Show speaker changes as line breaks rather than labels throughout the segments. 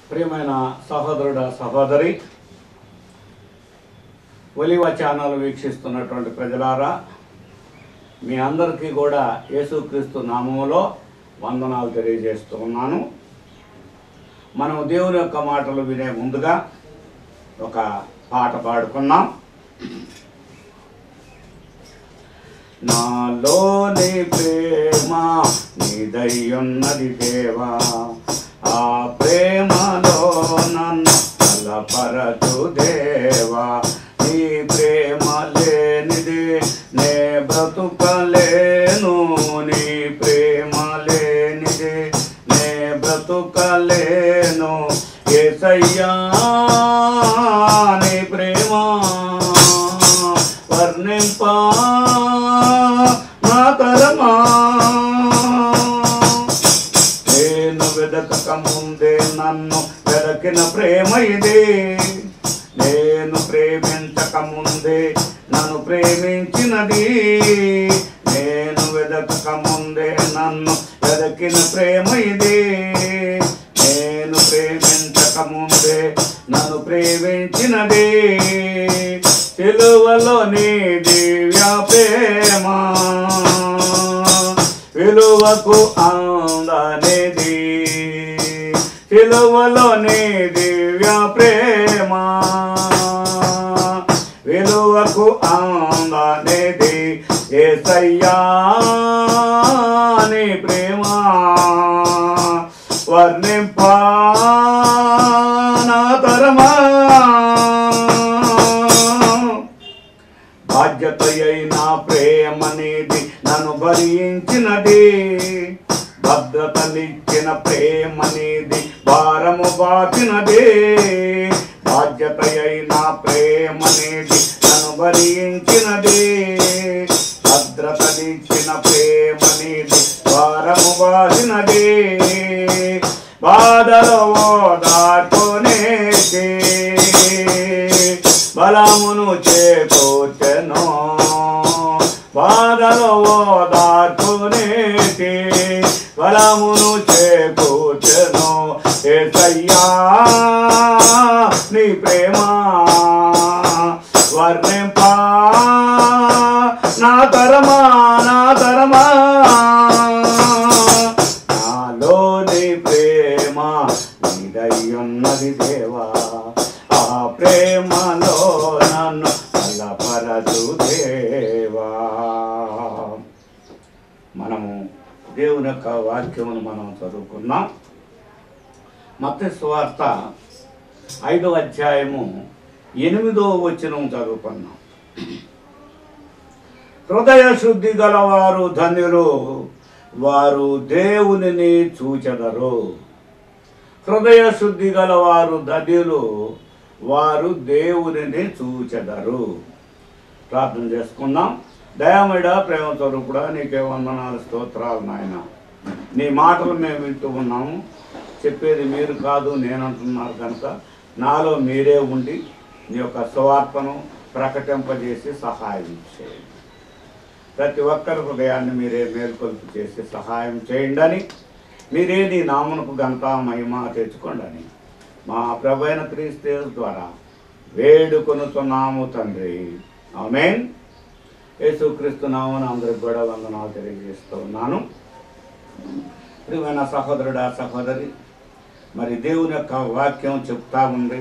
ప్రియమైన సహోదరుడ సహోదరి ఒలివ ఛానల్ వీక్షిస్తున్నటువంటి ప్రజలారా మీ అందరికీ కూడా యేసుక్రీస్తు నామములో వందనాలు తెలియజేస్తూ ఉన్నాను మనం దేవుని యొక్క మాటలు వినే ముందుగా ఒక పాట పాడుకున్నాం నాలోని ప్రేమ నీదయ్యున్నది దేవా ఆ ప్రేమలో నన్ను బలపరచు దేవా నీ ప్రేమ లేనిది నే బ్రతుకలేను నీ ప్రేమ లేనిది నే బ్రతుకలేను ఏసయ్యా నీ ప్రేమ వర్ణింపా నా తరమా నేను వెదకక ముందే నన్ను వెదకిన ప్రేమ ఇది నేను ప్రేమించక ముందే నన్ను ప్రేమించినది నేను వెదకక ముందే నన్ను వెదకిన ప్రేమ ఇది నేను ప్రేమించక ముందే నన్ను ప్రేమించినది తెలువలోని దివ్య ప్రేమ విలువకు అందనేది విలువలోని దివ్య ప్రేమ విలువకు అందనేది ఏసయ్యా నీ ప్రేమ వర్ణింపా నా తరమా బాధ్యత అయిన ప్రేమనేది నన్ను భరించినది భద్రతనిచ్చిన ప్రేమనేది భారము బాపినది బాధ్యత అయిన ప్రేమనేది నన్ను భరించినది భద్రతనిచ్చిన ప్రేమనేది భారము బాసినది బాధలో ఓదార్చునేది బలమును చేకూర్చెను బాధలో ఓదార్చునేటి బలమును చేకూర్చెను ఏసయ్యా నీ ప్రేమ వర్ణింపా నా తరమా నా తరమా నాలో నీ ప్రేమ నీదయ్యున్నది దేవా ఆ ప్రేమలో నన్ను బలపరచు దేవా మనము దేవుని యొక్క వాక్యమును మనం చదువుకున్నాం మత స్వార్త ఐదవ అధ్యాయము ఎనిమిదో వచనం చదువుకున్నాం హృదయ శుద్ధి గలవారు ధన్యులు వారు దేవునిని చూచెదరు హృదయ శుద్ధి గలవారు ధన్యులు వారు దేవునిని చూచెదరు ప్రార్థన చేసుకుందాం దయామేడ ప్రేమ స్వరూపుడా నీకే వందనాలు స్తోత్రాలు నాయన నీ మాటలు మేము వింటూ ఉన్నాము చెప్పేది మీరు కాదు నేనంటున్నారు కనుక నాలో మీరే ఉండి నీ యొక్క సువార్తను ప్రకటింపజేసి సహాయం చేయండి ప్రతి ఒక్కరి హృదయాన్ని మీరే మేల్కొల్పు చేసి సహాయం చేయండి అని మీరే నీ నామునకు ఘనత మహిమ తెచ్చుకోండి మా ప్రభైన క్రీస్తు ద్వారా వేడుకొనుతున్నాము తండ్రి ఆమెన్ యేసుక్రీస్తు నామన అందరికి కూడా వందనాలు తెలియజేస్తూ ఉన్నాను ప్రియమైన సహోదరుడా సహోదరి మరి దేవుని యొక్క వాక్యం చెప్తా ఉంది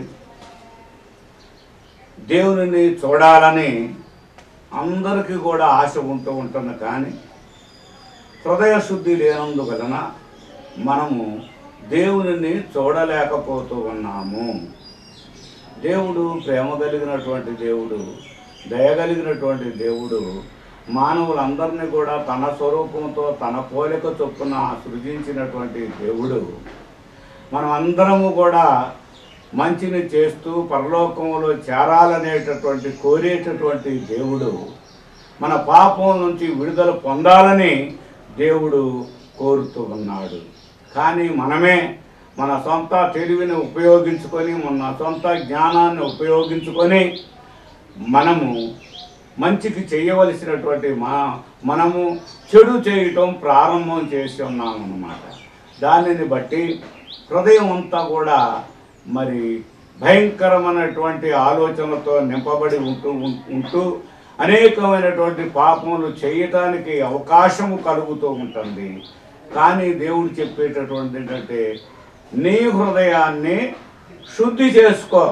దేవునిని చూడాలని అందరికీ కూడా ఆశ ఉంటూ ఉంటుంది కానీ హృదయ శుద్ధి లేనందువలన మనము దేవునిని చూడలేకపోతూ ఉన్నాము దేవుడు ప్రేమ కలిగినటువంటి దేవుడు దయగలిగినటువంటి దేవుడు మానవులందరినీ కూడా తన స్వరూపంతో తన పోలిక చొప్పున సృజించినటువంటి దేవుడు మనం అందరము కూడా మంచిని చేస్తూ పరలోకంలో చేరాలనేటటువంటి కోరేటటువంటి దేవుడు మన పాపం నుంచి విడుదల పొందాలని దేవుడు కోరుతూ ఉన్నాడు కానీ మనమే మన సొంత తెలివిని ఉపయోగించుకొని మన సొంత జ్ఞానాన్ని ఉపయోగించుకొని మనము మంచికి చేయవలసినటువంటి మా మనము చెడు చేయటం ప్రారంభం చేసి ఉన్నామన్నమాట దానిని బట్టి హృదయం అంతా కూడా మరి భయంకరమైనటువంటి ఆలోచనలతో నింపబడి ఉంటూ ఉంటూ అనేకమైనటువంటి పాపములు చేయటానికి అవకాశము కలుగుతూ ఉంటుంది కానీ దేవుడు చెప్పేటటువంటి ఏంటంటే నీ హృదయాన్ని శుద్ధి చేసుకో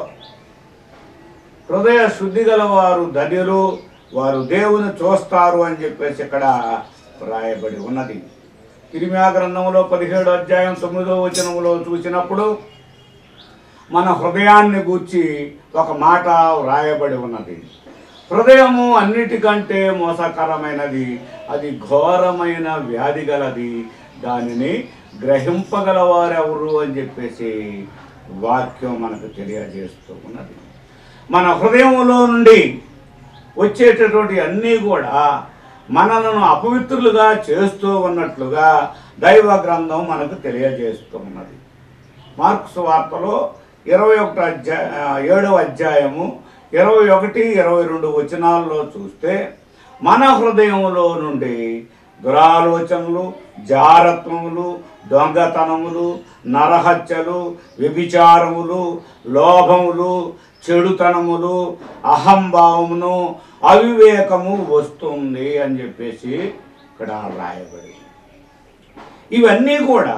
హృదయ శుద్ధి గల వారు ధన్యులు వారు దేవుని చూస్తారు అని చెప్పేసి ఇక్కడ రాయబడి ఉన్నది ఇరిమియా గ్రంథంలో పదిహేడు అధ్యాయం తొమ్మిదో వచనంలో చూసినప్పుడు మన హృదయాన్ని గూర్చి ఒక మాట వ్రాయబడి ఉన్నది హృదయము అన్నిటికంటే మోసకరమైనది అది ఘోరమైన వ్యాధి గలది దానిని గ్రహింపగలవారెవరు అని చెప్పేసి వాక్యం మనకు తెలియజేస్తూ ఉన్నది మన హృదయంలో నుండి వచ్చేటటువంటి అన్నీ కూడా మనలను అపవిత్రులుగా చేస్తూ ఉన్నట్లుగా దైవ గ్రంథం మనకు తెలియజేస్తూ ఉన్నది మార్క్స్ వార్తలో ఇరవై ఒకటి అధ్యాయ ఏడవ అధ్యాయము ఇరవై ఒకటి ఇరవై రెండు వచనాల్లో చూస్తే మన హృదయంలో నుండి దురాలోచనలు జారత్వములు దొంగతనములు నరహత్యలు వ్యభిచారములు లోభములు చెడుతనములు అహంభావమును అవివేకము వస్తుంది అని చెప్పేసి ఇక్కడ రాయబడి ఇవన్నీ కూడా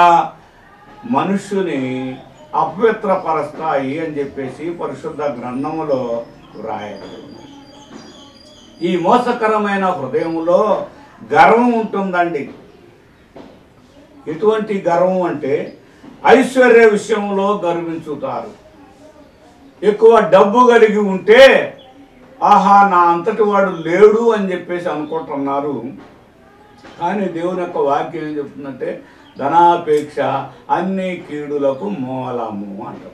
మనుష్యుని అపవిత్రపరుస్తాయి అని చెప్పేసి పరిశుద్ధ గ్రంథములో వ్రాయబడి ఉన్నాయి ఈ మోసకరమైన హృదయములో గర్వం ఉంటుందండి ఎటువంటి గర్వం అంటే ఐశ్వర్య విషయంలో గర్వించుతారు ఎక్కువ డబ్బు కలిగి ఉంటే ఆహా నా అంతటి వాడు లేడు అని చెప్పేసి అనుకుంటున్నారు కానీ దేవుని యొక్క వాక్యం ఏం చెప్తుందంటే ధనాపేక్ష అన్ని కీడులకు మూలము అంటాం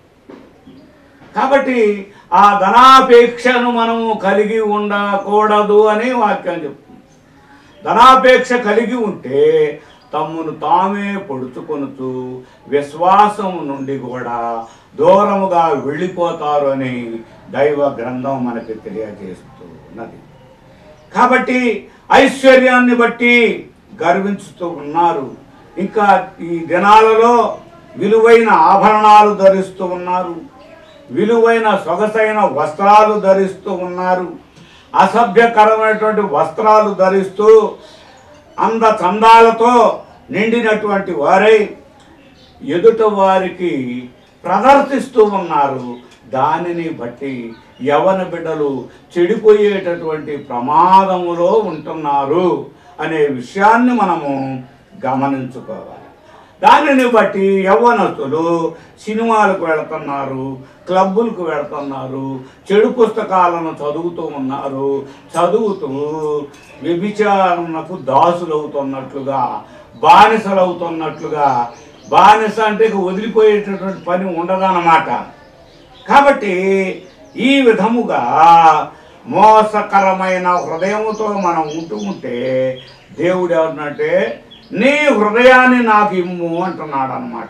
కాబట్టి ఆ ధనాపేక్షను మనము కలిగి ఉండకూడదు అని వాక్యం చెప్తుంది ధనాపేక్ష కలిగి ఉంటే తమ్మును తామే పొడుచుకొనుచు విశ్వాసం నుండి కూడా దూరముగా వెళ్ళిపోతారు అని దైవ గ్రంథం మనకి తెలియజేస్తూ ఉన్నది కాబట్టి ఐశ్వర్యాన్ని బట్టి గర్వించుతూ ఉన్నారు ఇంకా ఈ దినాలలో విలువైన ఆభరణాలు ధరిస్తూ ఉన్నారు విలువైన సొగసైన వస్త్రాలు ధరిస్తూ ఉన్నారు అసభ్యకరమైనటువంటి వస్త్రాలు ధరిస్తూ అంద చందాలతో నిండినటువంటి వారై ఎదుట వారికి ప్రదర్శిస్తూ ఉన్నారు దానిని బట్టి యవన బిడ్డలు చెడిపోయేటటువంటి ప్రమాదములో ఉంటున్నారు అనే విషయాన్ని మనము గమనించుకోవాలి దానిని బట్టి యవ్వనస్తులు సినిమాలకు వెళుతున్నారు క్లబ్బులకు వెళుతున్నారు చెడు పుస్తకాలను చదువుతూ ఉన్నారు చదువుతూ వ్యభిచారణకు దాసులవుతున్నట్లుగా బానిసలవుతున్నట్లుగా బానిస అంటే ఇక వదిలిపోయేటటువంటి పని ఉండదన్నమాట కాబట్టి ఈ విధముగా మోసకరమైన హృదయముతో మనం ఉంటూ ఉంటే దేవుడు ఏమన్నంటే నీ హృదయాన్ని నాకు ఇమ్ము అంటున్నాడు అనమాట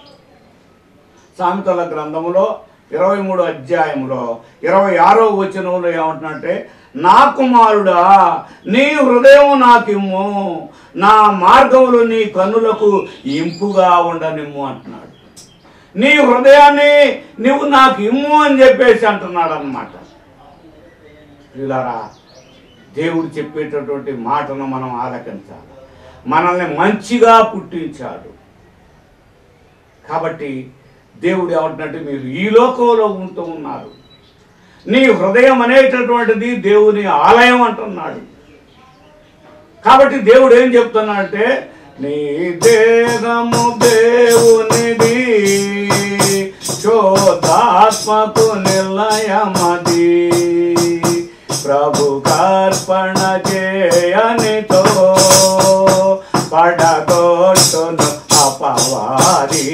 సామెతల గ్రంథములో ఇరవై మూడు అధ్యాయంలో ఇరవై ఆరో వచనంలో ఏమంటున్నట్టే నా కుమారుడా నీ హృదయం నాకిమ్ము నా మార్గములు నీ కన్నులకు ఇంపుగా ఉండనిమ్ము అంటున్నాడు నీ హృదయాన్ని నువ్వు నాకు ఇమ్ము అని చెప్పేసి అంటున్నాడు అనమాట ప్రియులారా దేవుడు చెప్పేటటువంటి మాటను మనం ఆలకించాలి మనల్ని మంచిగా పుట్టించాడు కాబట్టి దేవుడు ఏమంటున్నట్టు మీరు ఈ లోకంలో ఉంటూ ఉన్నారు నీ హృదయం అనేటటువంటిది దేవుని ఆలయం అంటున్నాడు కాబట్టి దేవుడు ఏం చెప్తున్నాడంటే నీ దేహము దేవునిది శోధాత్మకు నిలయమది ప్రభు కర్పణ చేయనితో పడగొట్టును అపవాది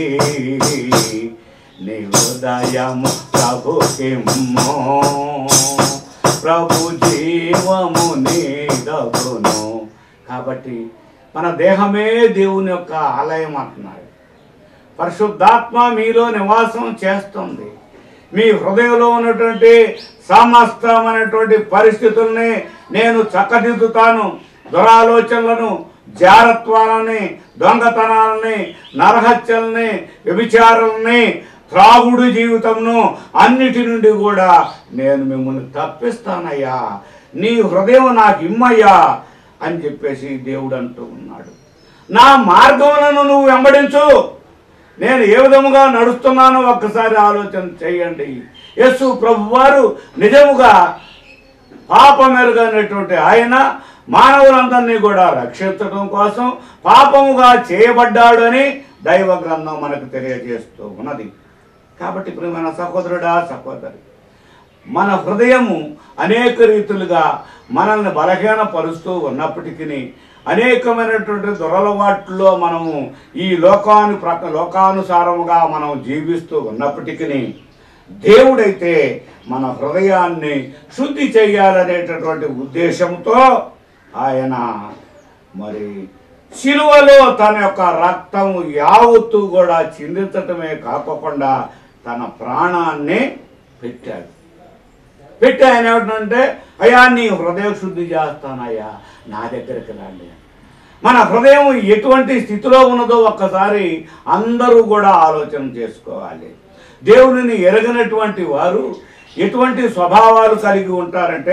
నీ హృదయము ప్రభుకిమ్మో ప్రభు జీవము నీదగును కాబట్టి మన దేహమే దేవుని యొక్క ఆలయం అంటున్నాడు పరిశుద్ధాత్మ మీలో నివాసం చేస్తుంది మీ హృదయంలో ఉన్నటువంటి సమస్తమైనటువంటి పరిస్థితుల్ని నేను చక్కదిద్దుతాను దురాలోచనలను జారత్వాలని దొంగతనాలని నరహత్యల్ని వ్యభిచారాలని త్రాగుడు జీవితంను అన్నిటి నుండి కూడా నేను మిమ్మల్ని తప్పిస్తానయ్యా నీ హృదయం నాకు ఇమ్మయ్యా అని చెప్పేసి దేవుడు అంటూ ఉన్నాడు నా మార్గములను నువ్వు వెంబడించు నేను ఏ విధముగా నడుస్తున్నానో ఒక్కసారి ఆలోచన చేయండి యేసు ప్రభువారు నిజముగా పాపమెరుగైనటువంటి ఆయన మానవులందరినీ కూడా రక్షించడం కోసం పాపముగా చేయబడ్డాడు అని దైవ గ్రంథం మనకు తెలియజేస్తూ ఉన్నది కాబట్టి ప్రియమైన సహోదరుడా సహోదరి మన హృదయము అనేక రీతులుగా మనల్ని బలహీనపరుస్తూ ఉన్నప్పటికీ అనేకమైనటువంటి దురలవాట్లో మనము ఈ లోకాను ప్రక లోకానుసారముగా మనం జీవిస్తూ ఉన్నప్పటికీ దేవుడైతే మన హృదయాన్ని శుద్ధి చేయాలనేటటువంటి ఉద్దేశంతో ఆయన మరి శిలువలో తన యొక్క రక్తము యావత్తు కూడా చిందించటమే కాకుండా తన ప్రాణాన్ని పెట్టాడు పెట్టి ఆయన ఏమిటంటే అయ్యా నీ హృదయ శుద్ధి చేస్తానయ్యా నా దగ్గరికి రండి మన హృదయం ఎటువంటి స్థితిలో ఉన్నదో ఒక్కసారి అందరూ కూడా ఆలోచన చేసుకోవాలి దేవునిని ఎరగనటువంటి వారు ఎటువంటి స్వభావాలు కలిగి ఉంటారంటే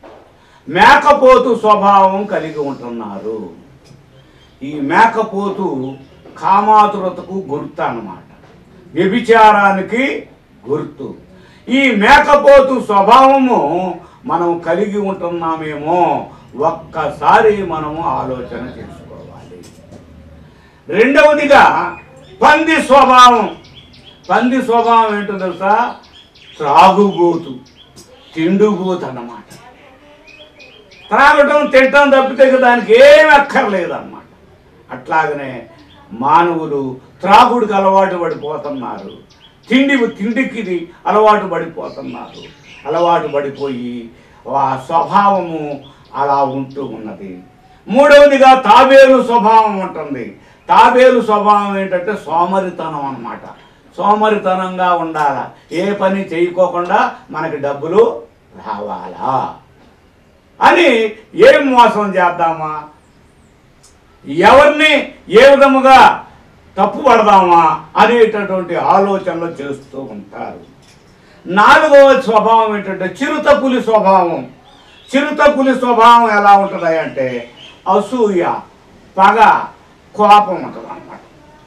మేకపోతు స్వభావం కలిగి ఉంటున్నారు ఈ మేకపోతు కామాతురతకు గుర్తు అన్నమాట వ్యభిచారానికి గుర్తు ఈ మేకపోతు స్వభావము మనం కలిగి ఉంటున్నామేమో ఒక్కసారి మనము ఆలోచన చేసుకోవాలి రెండవదిగా పంది స్వభావం పంది స్వభావం ఏంటో తెలుసా త్రాగుబోతు తిండుబోతు అన్నమాట త్రాగటం తింటం తప్పితే ఇక దానికి ఏమి అక్కర్లేదు అన్నమాట అట్లాగనే మానవులు త్రాగుడికి అలవాటు పడిపోతున్నారు తిండి తిండికి అలవాటు పడిపోతున్నారు అలవాటు పడిపోయి ఆ స్వభావము అలా ఉంటూ ఉన్నది మూడవదిగా తాబేలు స్వభావం ఉంటుంది తాబేలు స్వభావం ఏంటంటే సోమరితనం అన్నమాట సోమరితనంగా ఉండాలా ఏ పని చేయకోకుండా మనకి డబ్బులు రావాలా అని ఏం మోసం చేద్దామా ఎవరిని ఏ విధముగా తప్పు పడదామా అనేటటువంటి ఆలోచనలు చేస్తూ ఉంటారు నాలుగవ స్వభావం ఏంటంటే చిరుత పులి స్వభావం చిరుత పులి స్వభావం ఎలా ఉంటుంది అంటే అసూయ పగ కోపం ఉంటుంది అన్నమాట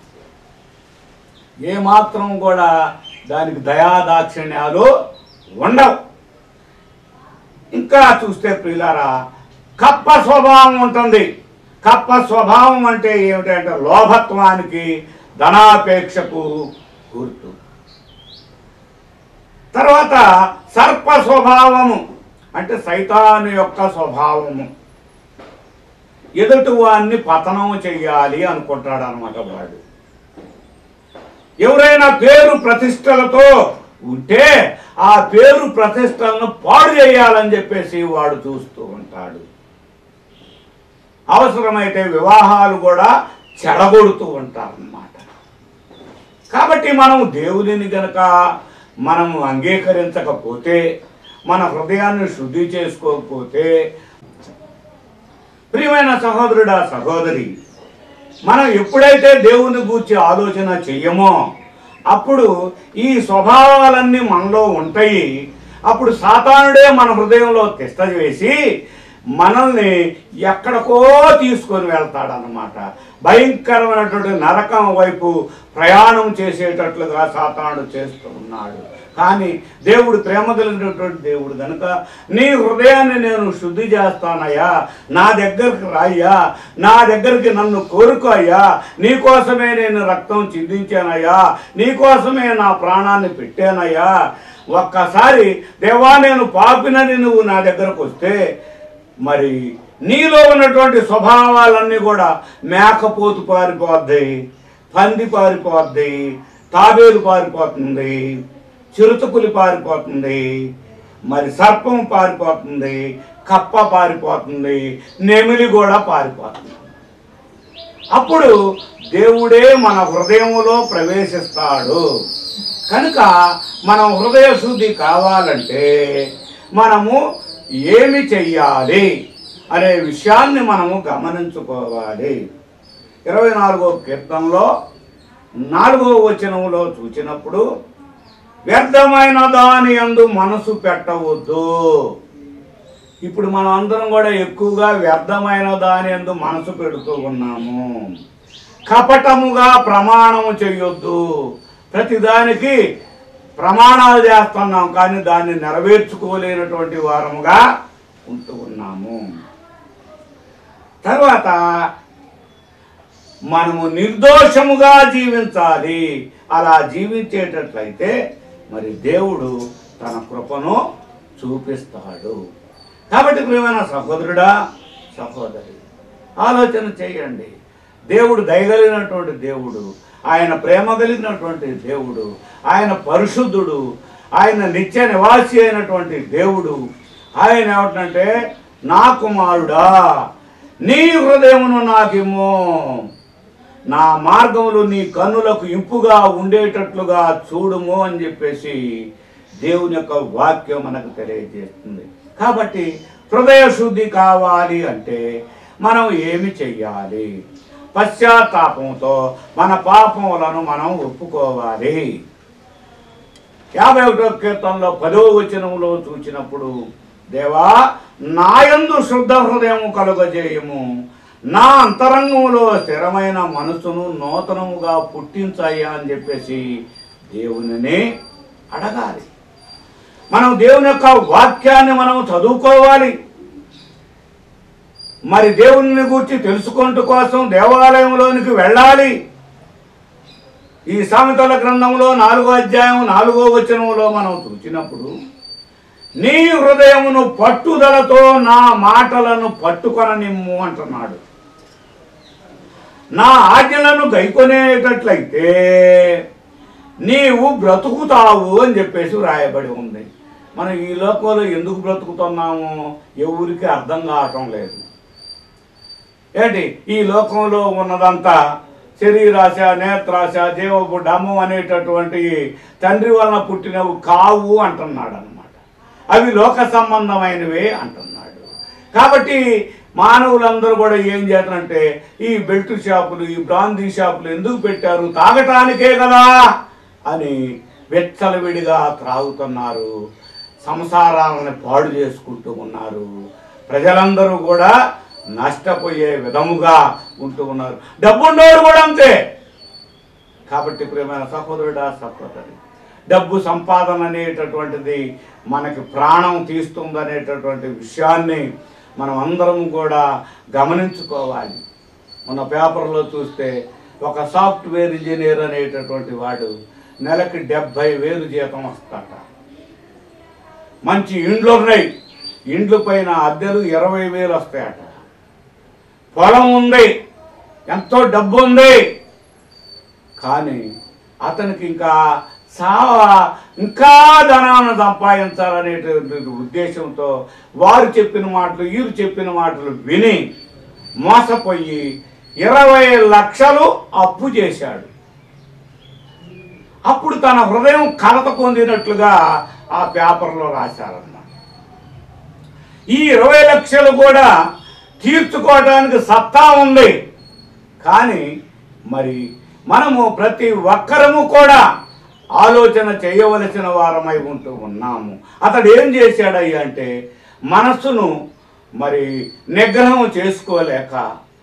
ఏమాత్రం కూడా దానికి దయాదాక్షిణ్యాలు ఉండవు ఇంకా చూస్తే ప్రియులారా కప్ప స్వభావం ఉంటుంది కప్ప స్వభావం అంటే ఏమిటంటే లోభత్వానికి ధనాపేక్షకు గుర్తు తర్వాత సర్ప స్వభావము అంటే సైతాను యొక్క స్వభావము ఎదుటి వాడిని పతనం చెయ్యాలి అనుకుంటాడు అనమాట వాడు ఎవరైనా పేరు ప్రతిష్టలతో ఉంటే ఆ పేరు ప్రతిష్టలను పాడు చేయాలని చెప్పేసి వాడు చూస్తూ ఉంటాడు అవసరమైతే వివాహాలు కూడా చెడగొడుతూ ఉంటారన్నమాట కాబట్టి మనం దేవుడిని గనక మనము అంగీకరించకపోతే మన హృదయాన్ని శుద్ధి చేసుకోకపోతే ప్రియమైన సహోదరుడా సహోదరి మనం ఎప్పుడైతే దేవుని గూర్చి ఆలోచన చెయ్యమో అప్పుడు ఈ స్వభావాలన్నీ మనలో ఉంటాయి అప్పుడు సాతానుడే మన హృదయంలో తిష్ట వేసి మనల్ని ఎక్కడికో తీసుకొని వెళ్తాడనమాట భయంకరమైనటువంటి నరకం వైపు ప్రయాణం చేసేటట్లుగా సాతానుడు చేస్తూ ఉన్నాడు కానీ దేవుడు ప్రేమ కలిగినటువంటి దేవుడు కనుక నీ హృదయాన్ని నేను శుద్ధి చేస్తానయ్యా నా దగ్గరికి రాయ్యా నా దగ్గరికి నన్ను కోరుకో అయ్యా నీకోసమే నేను రక్తం చిందించానయ్యా నీకోసమే నా ప్రాణాన్ని పెట్టానయ్యా ఒక్కసారి దేవా నేను పాపినని నువ్వు నా దగ్గరకు వస్తే మరి నీలో ఉన్నటువంటి స్వభావాలన్నీ కూడా మేకపోతు పారిపోద్ది పంది పారిపోద్ది తాబేలు పారిపోతుంది చిరుతపులి పారిపోతుంది మరి సర్పం పారిపోతుంది కప్ప పారిపోతుంది నెమిలి కూడా పారిపోతుంది అప్పుడు దేవుడే మన హృదయములో ప్రవేశిస్తాడు కనుక మనం హృదయ శుద్ధి కావాలంటే మనము ఏమి చెయ్యాలి అనే విషయాన్ని మనము గమనించుకోవాలి ఇరవై నాలుగో కీర్తనలో నాలుగో వచనంలో చూచినప్పుడు వ్యర్థమైన దాని యందు మనసు పెట్టవద్దు ఇప్పుడు మనం అందరం కూడా ఎక్కువగా వ్యర్థమైన దాని యందు మనసు పెడుతూ ఉన్నాము కపటముగా ప్రమాణము చేయొద్దు ప్రతిదానికి ప్రమాణాలు చేస్తున్నాం కానీ దాన్ని నెరవేర్చుకోలేనటువంటి వారముగా ఉంటూ ఉన్నాము తర్వాత మనము నిర్దోషముగా జీవించాలి అలా జీవించేటట్లయితే మరి దేవుడు తన కృపను చూపిస్తాడు కాబట్టి ప్రియమైన సహోదరుడా సహోదరి ఆలోచన చేయండి దేవుడు దయగలిగినటువంటి దేవుడు ఆయన ప్రేమ కలిగినటువంటి దేవుడు ఆయన పరిశుద్ధుడు ఆయన నిత్య నివాసి అయినటువంటి దేవుడు ఆయన ఏమిటంటే నా కుమారుడా నీ హృదయమును నాకిమ్మో నా మార్గములు నీ కన్నులకు ఇంపుగా ఉండేటట్లుగా చూడుము అని చెప్పేసి దేవుని యొక్క వాక్యం మనకు తెలియజేస్తుంది కాబట్టి హృదయ శుద్ధి కావాలి అంటే మనం ఏమి చెయ్యాలి పశ్చాత్తాపంతో మన పాపములను మనం ఒప్పుకోవాలి యాభై ఒకటో కీర్తనలో పదో వచనంలో చూచినప్పుడు దేవా నాయందు శుద్ధ హృదయము కలుగజేయము నా అంతరంగంలో స్థిరమైన మనసును నూతనముగా పుట్టించాయా అని చెప్పేసి దేవునిని అడగాలి మనం దేవుని యొక్క వాక్యాన్ని మనం చదువుకోవాలి మరి దేవుని గురించి తెలుసుకుంటూ కోసం దేవాలయంలోనికి వెళ్ళాలి ఈ సామెతల గ్రంథంలో నాలుగో అధ్యాయం నాలుగో వచనంలో మనం చూసినప్పుడు నీ హృదయమును పట్టుదలతో నా మాటలను పట్టుకొననిమ్ము అంటున్నాడు నా ఆజ్ఞలను గైకొనేటట్లయితే నీవు బ్రతుకుతావు అని చెప్పేసి రాయబడి ఉంది మనం ఈ లోకంలో ఎందుకు బ్రతుకుతున్నాము ఎవరికి అర్థం కావటం లేదు ఏంటి ఈ లోకంలో ఉన్నదంతా శరీరాశ నేత్రాశ జీవపు డమ్ము అనేటటువంటి తండ్రి వలన పుట్టినవి కావు అంటున్నాడు అనమాట అవి లోక సంబంధమైనవే అంటున్నాడు కాబట్టి మానవులందరూ కూడా ఏం చేస్తారంటే ఈ బెల్ట్ షాపులు ఈ బ్రాందీ షాపులు ఎందుకు పెట్టారు తాగటానికే కదా అని వెచ్చలవిడిగా త్రాగుతున్నారు సంసారాలను పాడు చేసుకుంటూ ఉన్నారు ప్రజలందరూ కూడా నష్టపోయే విధముగా ఉంటూ ఉన్నారు డబ్బున్నోడు కూడా అంతే కాబట్టి ప్రియమైన సహోదరుడా సహోదరి డబ్బు సంపాదన అనేటటువంటిది మనకి ప్రాణం తీస్తుందనేటటువంటి విషయాన్ని మనం అందరం కూడా గమనించుకోవాలి మన పేపర్లో చూస్తే ఒక సాఫ్ట్వేర్ ఇంజనీర్ అనేటటువంటి వాడు నెలకి డెబ్భై వేలు జీతం వస్తాట మంచి ఇండ్లు ఉన్నాయి ఇండ్ల పైన అద్దెలు ఇరవై వేలు వస్తాయట పొలం ఉంది ఎంతో డబ్బు ఉంది కానీ అతనికి ఇంకా చాలా ఇంకా ధనాన్ని సంపాదించాలనేటువంటి ఉద్దేశంతో వారు చెప్పిన మాటలు వీరు చెప్పిన మాటలు విని మోసపోయి ఇరవై లక్షలు అప్పు చేశాడు అప్పుడు తన హృదయం కలత పొందినట్లుగా ఆ పేపర్లో రాశారన్నమాట ఈ ఇరవై లక్షలు కూడా తీర్చుకోవడానికి సత్తా ఉంది కానీ మరి మనము ప్రతి ఒక్కరము కూడా ఆలోచన చేయవలసిన వారమై ఉంటూ ఉన్నాము అతడు ఏం చేశాడయ్యా అంటే మనస్సును మరి నిగ్రహం చేసుకోలేక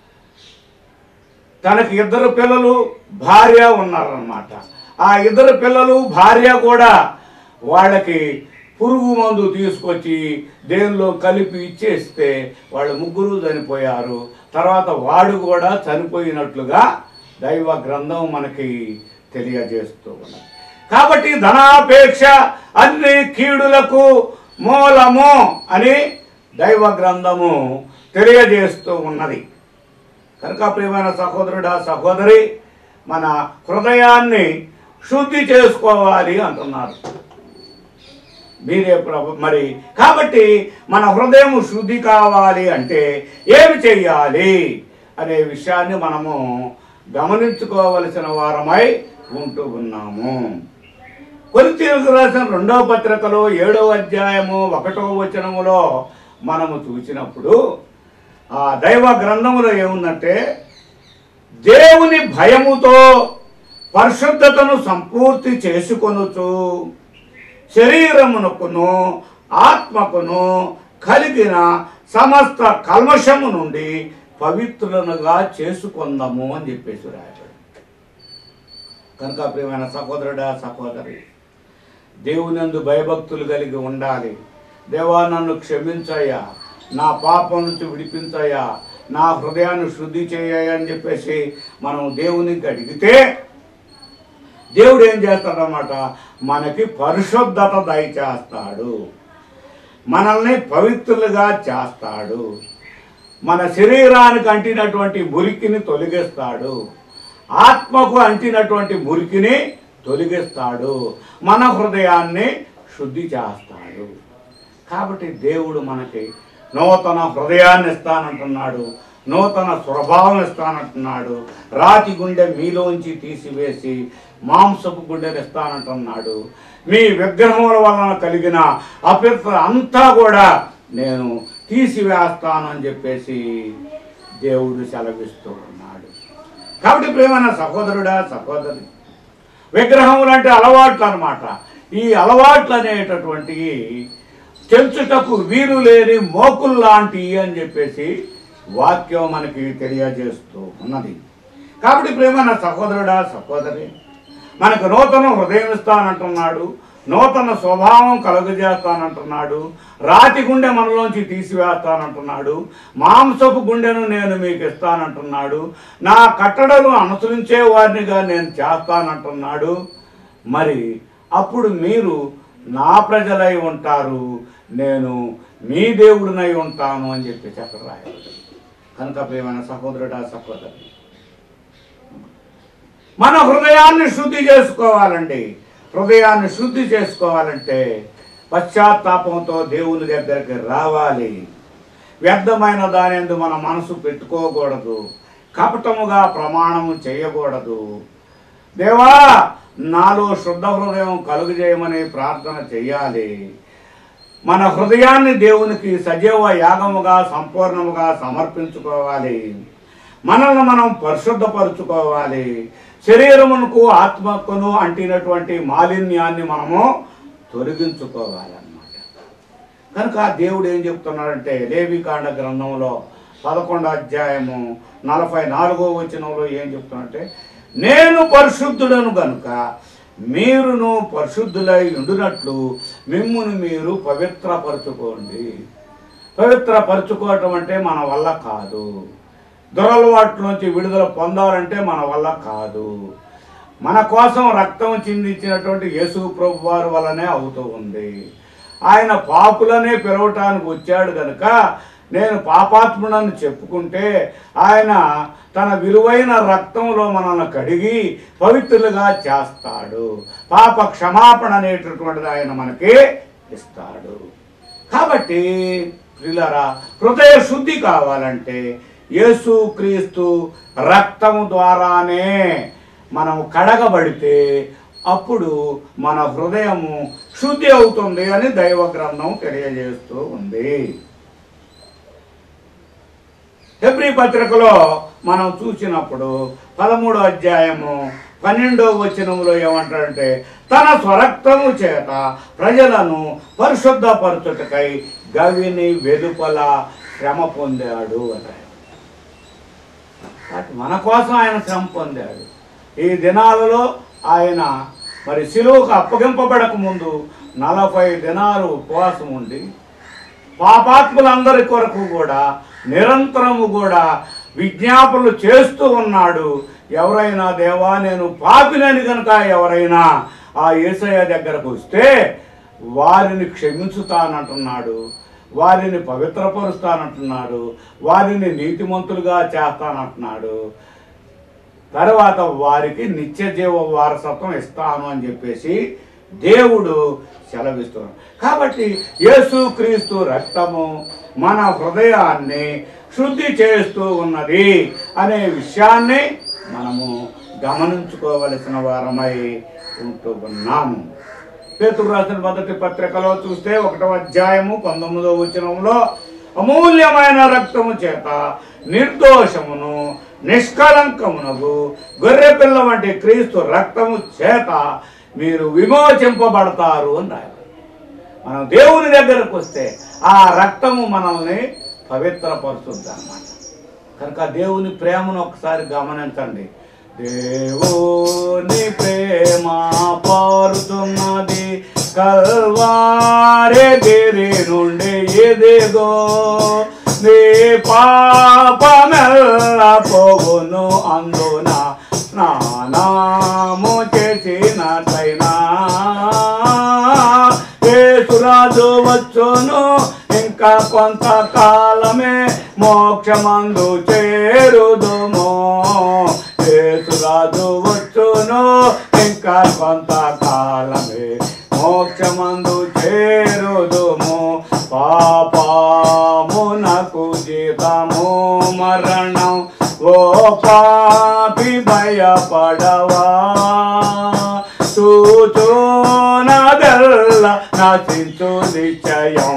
తనకి ఇద్దరు పిల్లలు భార్య ఉన్నారన్నమాట ఆ ఇద్దరు పిల్లలు భార్య కూడా వాళ్ళకి పురుగు మందు తీసుకొచ్చి దేనిలో కలిపి ఇచ్చేస్తే వాళ్ళు ముగ్గురు చనిపోయారు తర్వాత వాడు కూడా చనిపోయినట్లుగా దైవ గ్రంథం మనకి తెలియజేస్తూ ఉన్నది కాబట్టి ధనాపేక్ష అన్ని కీడులకు మూలము అని దైవ గ్రంథము తెలియజేస్తూ ఉన్నది కనుక ప్రియమైన సహోదరుడా సహోదరి మన హృదయాన్ని శుద్ధి చేసుకోవాలి అంటున్నారు మీరే ప్రభు మరి కాబట్టి మన హృదయం శుద్ధి కావాలి అంటే ఏమి చెయ్యాలి అనే విషయాన్ని మనము గమనించుకోవలసిన వారమై ఉంటూ ఉన్నాము కొరింథీయులకు రాసిన రెండవ పత్రికలో ఏడవ అధ్యాయము ఒకటో వచనములో మనము చూసినప్పుడు ఆ దైవ గ్రంథములో ఏముందంటే దేవుని భయముతో పరిశుద్ధతను సంపూర్తి చేసుకొనుచు శరీరమునకును ఆత్మకును కలిగిన సమస్త కల్మషము నుండి పవిత్రులనుగా చేసుకుందాము అని చెప్పేసి రాయబడి కనుక ప్రియమైన సహోదరుడా సహోదరి దేవునందు భయభక్తులు కలిగి ఉండాలి దేవా నన్ను క్షమించయ్యా నా పాపం నుంచి విడిపించయ్యా నా హృదయాన్ని శుద్ధి చేయ్యా అని చెప్పేసి మనం దేవునికి అడిగితే దేవుడు ఏం చేస్తాడనమాట మనకి పరిశుద్ధత దయచేస్తాడు మనల్ని పవిత్రులుగా చేస్తాడు మన శరీరానికి అంటినటువంటి మురికిని తొలగిస్తాడు ఆత్మకు అంటినటువంటి మురికిని తొలగిస్తాడు మన హృదయాన్ని శుద్ధి చేస్తాడు కాబట్టి దేవుడు మనకి నూతన హృదయాన్ని ఇస్తానంటున్నాడు నూతన స్వభావం ఇస్తానంటున్నాడు రాతి గుండె మీలోంచి తీసివేసి మాంసపు గుండెని ఇస్తానంటున్నాడు మీ విగ్రహముల వలన కలిగిన అపవిత్ర అంతా కూడా నేను తీసివేస్తాను అని చెప్పేసి దేవుడు సెలవిస్తూ ఉన్నాడు కాబట్టి ప్రేమైన సహోదరుడా సహోదరి విగ్రహములు అంటే అలవాట్లు అన్నమాట ఈ అలవాట్లు అనేటటువంటివి తెంచుటకు వీలు లేని మోకులు లాంటివి అని చెప్పేసి వాక్యం మనకి తెలియజేస్తూ ఉన్నది కాబట్టి ప్రేమ సహోదరుడా సహోదరి మనకు నూతన హృదయం ఇస్తానంటున్నాడు నూతన స్వభావం కలుగజేస్తానంటున్నాడు రాతి గుండె మనలోంచి తీసివేస్తానంటున్నాడు మాంసపు గుండెను నేను మీకు ఇస్తానంటున్నాడు నా కట్టడలు అనుసరించే వారినిగా నేను చేస్తానంటున్నాడు మరి అప్పుడు మీరు నా ప్రజలై ఉంటారు నేను మీ దేవుడినై ఉంటాను అని చెప్పి అక్కడ రాయబడింది కనుక ప్రియమైన సహోదరుడా సహోదరి మన హృదయాన్ని శుద్ధి చేసుకోవాలండి హృదయాన్ని శుద్ధి చేసుకోవాలంటే పశ్చాత్తాపంతో దేవుని దగ్గరికి రావాలి వ్యర్థమైన దానిందు మన మనసు పెట్టుకోకూడదు కపటముగా ప్రమాణము చేయకూడదు దేవా నాలో శుద్ధ హృదయం కలుగజేయమని ప్రార్థన చేయాలి మన హృదయాన్ని దేవునికి సజీవ యాగముగా సంపూర్ణముగా సమర్పించుకోవాలి మనల్ని మనం పరిశుద్ధపరుచుకోవాలి శరీరమునకు ఆత్మకును అంటినటువంటి మాలిన్యాన్ని మనము తొలగించుకోవాలన్నమాట కనుక దేవుడు ఏం చెప్తున్నాడంటే లేవికాండ గ్రంథంలో పదకొండో అధ్యాయము నలభై నాలుగో వచనంలో ఏం చెప్తున్నాడంటే నేను పరిశుద్ధుడను గనుక మీరును పరిశుద్ధులై ఉండునట్లు మిమ్మును మీరు పవిత్రపరచుకోండి పవిత్రపరచుకోవటం అంటే మన వల్ల కాదు దురలవాట్ల నుంచి విడుదల పొందాలంటే మన వల్ల కాదు మన కోసం రక్తం చిందించినటువంటి యేసు ప్రభు వారి వల్లనే అవుతూ ఉంది ఆయన పాపులనే పిలవటానికి వచ్చాడు కనుక నేను పాపాత్ముడని చెప్పుకుంటే ఆయన తన విలువైన రక్తంలో మనల్ని కడిగి పవిత్రులుగా చేస్తాడు పాప క్షమాపణ అనేటటువంటిది ఆయన మనకి ఇస్తాడు కాబట్టి ప్రిలరా హృదయ శుద్ధి కావాలంటే యేసు క్రీస్తు రక్తము ద్వారానే మనము కడగబడితే అప్పుడు మన హృదయము శుద్ధి అవుతుంది అని దైవ గ్రంథం తెలియజేస్తూ ఉంది హెబ్రి పత్రికలో మనం చూసినప్పుడు పదమూడో అధ్యాయము పన్నెండో వచనంలో ఏమంటాడంటే తన స్వరక్తము చేత ప్రజలను పరిశుద్ధపరచుటకై గవిని వెలుపల శ్రమ పొందాడు అని కాబట్టి మన కోసం ఆయన శ్రమ పొందాడు ఈ దినాలలో ఆయన మరి శిలువకు అప్పగింపబడక ముందు నలభై దినాలు ఉపవాసం ఉండి పాపాత్ములందరి కొరకు కూడా నిరంతరము కూడా విజ్ఞాపనలు చేస్తూ ఉన్నాడు ఎవరైనా దేవా నేను పాపినని కనుక ఎవరైనా ఆ యేసయ్య దగ్గరకు వస్తే వారిని క్షమించుతానంటున్నాడు వారిని పవిత్రపరుస్తానంటున్నాడు వారిని నీతిమంతులుగా చేస్తానంటున్నాడు తర్వాత వారికి నిత్య జీవ వారసత్వం ఇస్తాను అని చెప్పేసి దేవుడు సెలవిస్తున్నాడు కాబట్టి యేసుక్రీస్తు రక్తము మన హృదయాన్ని శుద్ధి చేస్తూ ఉన్నది అనే విషయాన్ని మనము గమనించుకోవలసిన వారమై ఉంటూ ఉన్నాము పేతురు రాసిన మొదటి పత్రికలో చూస్తే ఒకటో అధ్యాయము పంతొమ్మిదో వచనంలో అమూల్యమైన రక్తము చేత నిర్దోషమును నిష్కలంకమునకు గొర్రెపిల్ల వంటి క్రీస్తు రక్తము చేత మీరు విమోచింపబడతారు అని రాయాలి మనం దేవుని దగ్గరకు వస్తే ఆ రక్తము మనల్ని పవిత్రపరుస్తుంది అన్నమాట కనుక దేవుని ప్రేమను ఒకసారి గమనించండి దేవుని ప్రేమ పారుతున్నది కల్వారే గిరి నుండి ఎదిగో నీ పాపమెల్ల పోగును అందున స్నానము చేసినట్లయినా యేసురాజు వచ్చును ఇంకా కొంతకాలమే మోక్షమందు చేరుదుము యేసురాజు వచ్చును ఇంకా కొంతకాలమే మోక్షమందు చేరుదుము పాపమునకు జీతము మరణం ఓ పాపి భయపడవా సూచోనదల్ల నశించు నిశ్చయం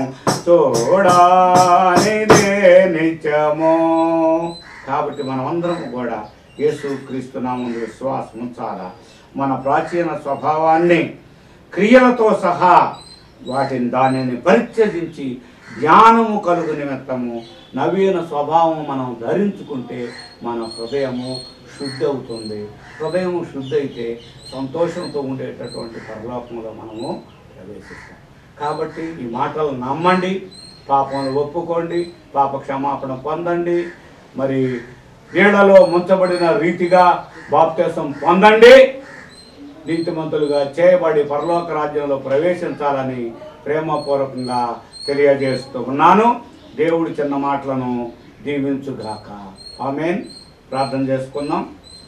చూడానిదే నిత్యము కాబట్టి మనమందరం కూడా యేసు క్రీస్తు నామందు విశ్వాసం ఉంచాలా మన ప్రాచీన స్వభావాన్ని క్రియలతో సహా వాటిని దానిని పరిత్యజించి జ్ఞానము కలుగు నిమిత్తము నవీన స్వభావం మనం ధరించుకుంటే మన హృదయము శుద్ధి అవుతుంది హృదయం శుద్ధి అయితే సంతోషంతో ఉండేటటువంటి పరలోకంలో మనము ప్రవేశిస్తాం కాబట్టి ఈ మాటలు నమ్మండి పాపములు ఒప్పుకోండి పాప క్షమాపణ పొందండి మరి నీళ్లలో ముంచబడిన రీతిగా బాప్తీసం పొందండి నీతిమంతులుగా చేయబడి పరలోక రాజ్యంలో ప్రవేశించాలని ప్రేమపూర్వకంగా తెలియజేస్తూ ఉన్నాను దేవుడి చిన్న మాటలను దీవించుగాక ఆమెన్ ప్రార్థన చేసుకుందాం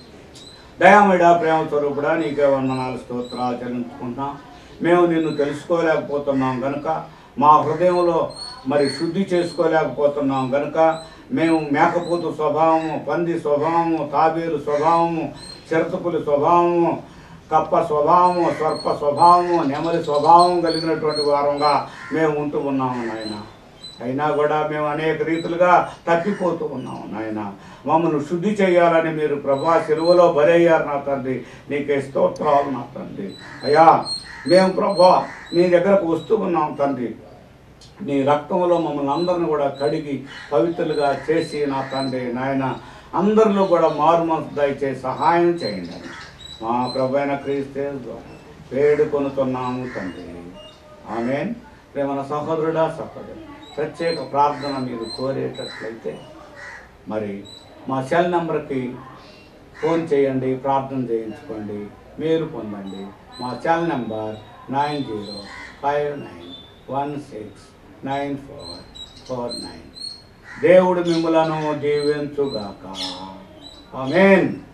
దయామేడ ప్రేమ స్వరూపుడా నీకే వందనాలు స్తోత్రాలు చెల్లించుకుంటాం మేము నిన్ను తెలుసుకోలేకపోతున్నాం గనుక మా హృదయంలో మరి శుద్ధి చేసుకోలేకపోతున్నాం గనుక మేము మేకపోతు స్వభావము పంది స్వభావము తాబేలు స్వభావము చిరతపులి స్వభావము కప్ప స్వభావము సర్ప స్వభావము నెమలి స్వభావం కలిగినటువంటి వారంగా మేము ఉంటూ ఉన్నాము నాయన అయినా కూడా మేము అనేక రీతులుగా తప్పిపోతూ ఉన్నాము నాయన మమ్మల్ని శుద్ధి చేయాలని మీరు ప్రభా సెలవులో బలయ్యారు నా తండ్రి నీకే స్తోత్రాలు నా తండ్రి అయ్యా మేము ప్రభా నీ దగ్గరకు వస్తూ ఉన్నాం తండ్రి నీ రక్తంలో మమ్మల్ని అందరిని కూడా కడిగి పవిత్రులుగా చేసి నా తండ్రి నాయన అందరిలో కూడా మారు మనసు దయచేసి సహాయం చేయండి మా ప్రభు అయిన క్రీస్తే ద్వారా వేడుకొనుతున్నాము తండ్రి ఆమెన్ ప్రేమన సహోదరుడా సహోదరు ప్రత్యేక ప్రార్థన మీరు కోరేటట్లయితే మరి మా సెల్ నెంబర్కి ఫోన్ చేయండి ప్రార్థన చేయించుకోండి మీరు పొందండి మా cell number nine zero five nine one six nine four four nine దేవుడు మిమ్మలను దీవించుగాక ఆమెన్